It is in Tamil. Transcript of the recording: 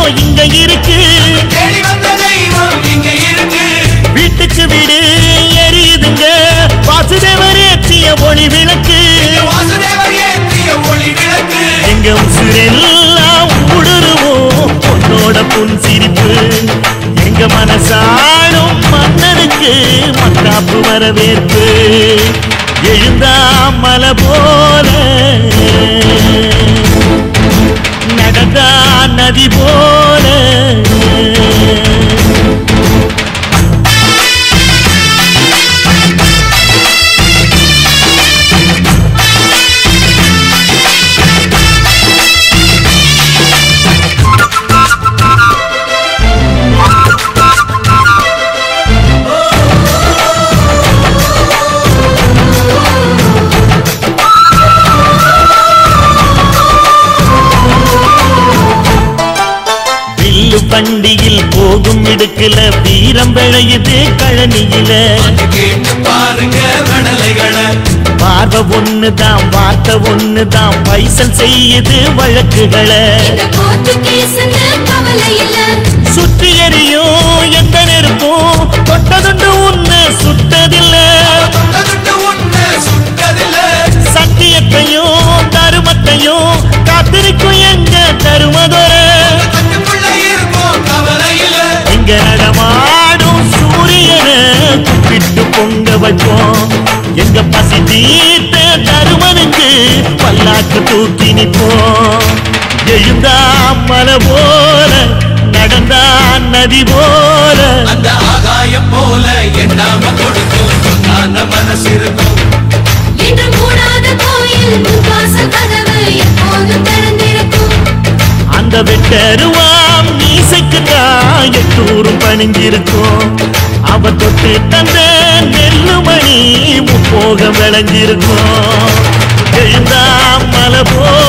இங்க இருக்கு தேடி வந்த தெய்வம் இங்க இருக்கு வீட்டுக்கு வீடு எரியுதுங்க வாசுதேவர் ஏற்றிய ஒளி விளக்கு வாசுதேவர் ஏற்றிய ஒளி விளக்கு எங்க உசுரெல்லாம் ஊடுருவோம் உன்னோட புன் சிரிப்பு எங்க மனசாடும் மன்னனுக்கு மத்தாப்பு வரவேற்பு எழுந்தா மலை போல நடந்தா நதி போல வில்லு வண்டியில் போகும் இடுக்குல வீரம் விளையுது கழனியில வந்து கேட்டு பாருங்க கடலைகளை பார்வை ஒண்ணுதான் வார்த்தை ஒண்ணுதான் பைசல் செய்யுது வழக்குகளை இந்த கோர்ட்டு கேஸ்னு கவலை இல்ல சுற்றி எறியும் எந்த நெருப்பும் தொட்டதுண்டு உன்னை சுட்டதில்லை தொட்டதுட்டு உன்னை சுட்டதில்லை சத்தியத்தையும் தருமத்தையும் காத்திருக்கும் எங்க தருமதொர கட்டுக்குள்ள இருக்கும் கவலை இல்ல இங்க நடமாடும் சூரியனை குப்பிட்டு பொங்க வைப்போம் எங்க பசி தீர்த்த தருமனுக்கு பல்லாக்கு தூக்கி நிற்போம் எழுந்தா மலை போல நடந்தா நதி போல அந்த ஆகாயம் போல எண்ணாம கொடுக்கும் சொன்னான மனசு இருக்கும் என்று மூடாத கோயில் முன்வாசல் கதவு எப்போதும் திறந்திருக்கும் அந்த வெட்டருவாம் மீசைக்கு தான் எட்டூரும் பணிஞ்சிருக்கும் அவ தொட்டு தந்த நெல்லுமணி முப்போக விளைஞ்சிருக்கும் எழுந்தா மலை போ